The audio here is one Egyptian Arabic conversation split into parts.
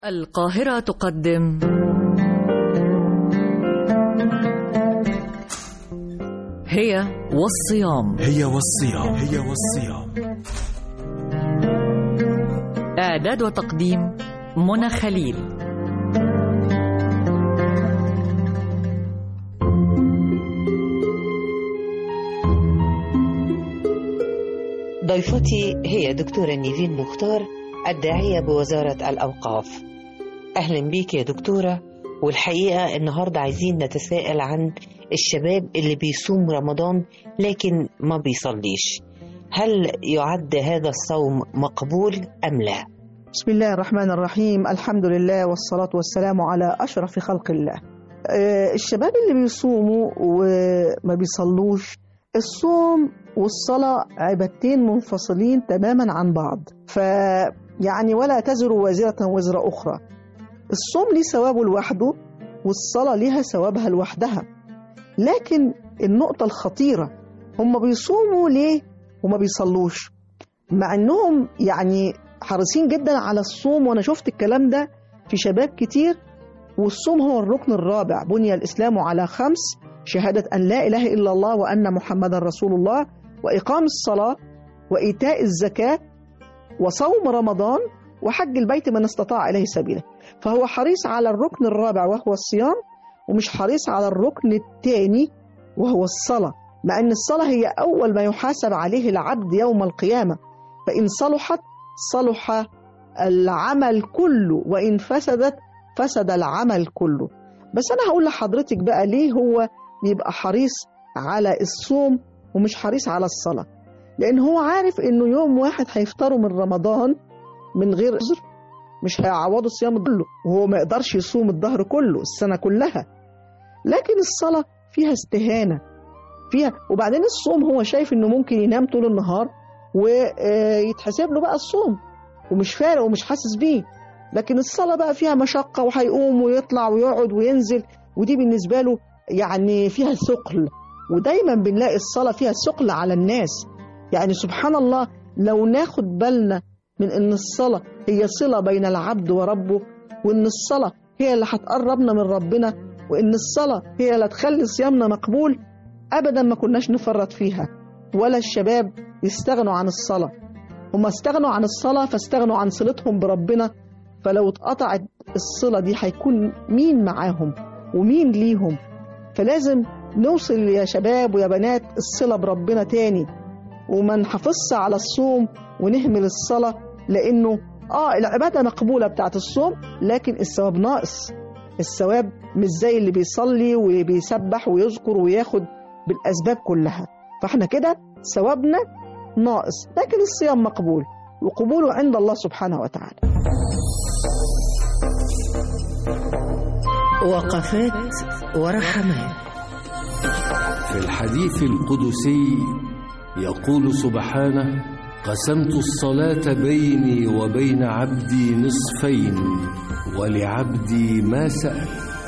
القاهرة تقدم هي والصيام هي والصيام هي والصيام إعداد وتقديم منى خليل ضيفتي هي دكتورة نيفين مختار الداعية بوزارة الأوقاف أهلا بيك يا دكتورة والحقيقة النهاردة عايزين نتساءل عن الشباب اللي بيصوم رمضان لكن ما بيصليش هل يعد هذا الصوم مقبول أم لا؟ بسم الله الرحمن الرحيم الحمد لله والصلاة والسلام على أشرف خلق الله آه، الشباب اللي بيصوموا وما بيصلوش الصوم والصلاة عبادتين منفصلين تماما عن بعض فيعني ولا تزر وازرة وزر أخرى الصوم ليه ثوابه لوحده والصلاة ليها ثوابها لوحدها لكن النقطة الخطيرة هم بيصوموا ليه وما بيصلوش مع انهم يعني حريصين جدا على الصوم وانا شفت الكلام ده في شباب كتير والصوم هو الركن الرابع بني الاسلام على خمس شهادة أن لا إله إلا الله وأن محمدا رسول الله وإقام الصلاة وإيتاء الزكاة وصوم رمضان وحج البيت من استطاع إليه سبيلا فهو حريص على الركن الرابع وهو الصيام ومش حريص على الركن الثاني وهو الصلاة مع أن الصلاة هي أول ما يحاسب عليه العبد يوم القيامة فإن صلحت صلح العمل كله وإن فسدت فسد العمل كله بس أنا هقول لحضرتك بقى ليه هو بيبقى حريص على الصوم ومش حريص على الصلاة لأن هو عارف إنه يوم واحد هيفطروا من رمضان من غير عذر مش هيعوضوا الصيام كله وهو ما يقدرش يصوم الظهر كله السنة كلها لكن الصلاة فيها استهانة فيها وبعدين الصوم هو شايف إنه ممكن ينام طول النهار ويتحسب له بقى الصوم ومش فارق ومش حاسس بيه لكن الصلاة بقى فيها مشقة وهيقوم ويطلع ويقعد وينزل ودي بالنسبة له يعني فيها ثقل ودايما بنلاقي الصلاة فيها ثقل على الناس يعني سبحان الله لو ناخد بالنا من ان الصلاة هي صلة بين العبد وربه وان الصلاة هي اللي هتقربنا من ربنا وان الصلاة هي اللي تخلي صيامنا مقبول ابدا ما كناش نفرط فيها ولا الشباب يستغنوا عن الصلاة هم استغنوا عن الصلاة فاستغنوا عن صلتهم بربنا فلو اتقطعت الصلة دي هيكون مين معاهم ومين ليهم فلازم نوصل يا شباب ويا بنات الصلة بربنا تاني وما نحافظش على الصوم ونهمل الصلاة لأنه آه العبادة مقبولة بتاعت الصوم لكن الثواب ناقص الثواب مش زي اللي بيصلي وبيسبح ويذكر وياخد بالأسباب كلها فاحنا كده ثوابنا ناقص لكن الصيام مقبول وقبوله عند الله سبحانه وتعالى وقفات ورحمات في الحديث القدسي يقول سبحانه قسمت الصلاة بيني وبين عبدي نصفين ولعبدي ما سأل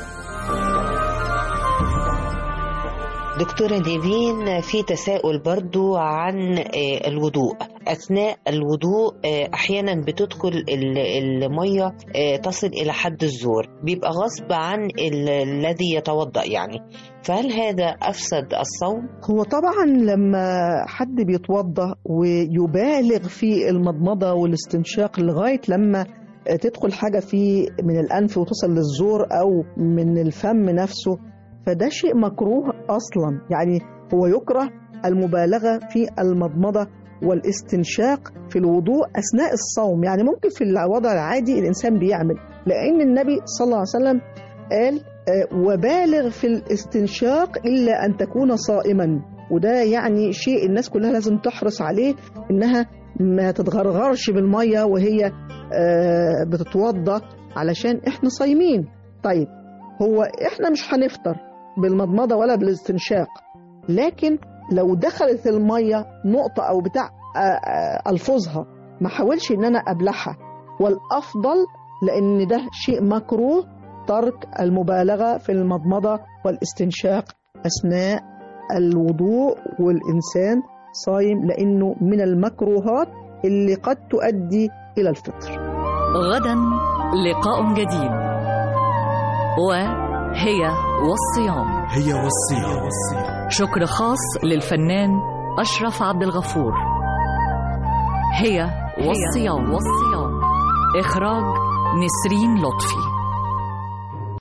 دكتورة نيفين في تساؤل برضو عن آه، الوضوء أثناء الوضوء آه، أحيانا بتدخل ال- المية آه، تصل إلى حد الزور بيبقى غصب عن ال- الذي يتوضأ يعني فهل هذا أفسد الصوم؟ هو طبعا لما حد بيتوضا ويبالغ في المضمضه والاستنشاق لغايه لما تدخل حاجه في من الانف وتصل للزور او من الفم نفسه فده شيء مكروه اصلا يعني هو يكره المبالغه في المضمضه والاستنشاق في الوضوء اثناء الصوم يعني ممكن في الوضع العادي الانسان بيعمل لان النبي صلى الله عليه وسلم قال آه، وبالغ في الاستنشاق الا ان تكون صائما وده يعني شيء الناس كلها لازم تحرص عليه انها ما تتغرغرش بالميه وهي آه، بتتوضا علشان احنا صايمين طيب هو احنا مش هنفطر بالمضمضه ولا بالاستنشاق لكن لو دخلت الميه نقطه او بتاع آه، آه، الفظها ما حاولش ان انا ابلعها والافضل لان ده شيء مكروه ترك المبالغه في المضمضه والاستنشاق اثناء الوضوء والانسان صايم لانه من المكروهات اللي قد تؤدي الى الفطر غدا لقاء جديد وهي والصيام هي والصيام شكر خاص للفنان أشرف عبد الغفور هي والصيام والصيام إخراج نسرين لطفي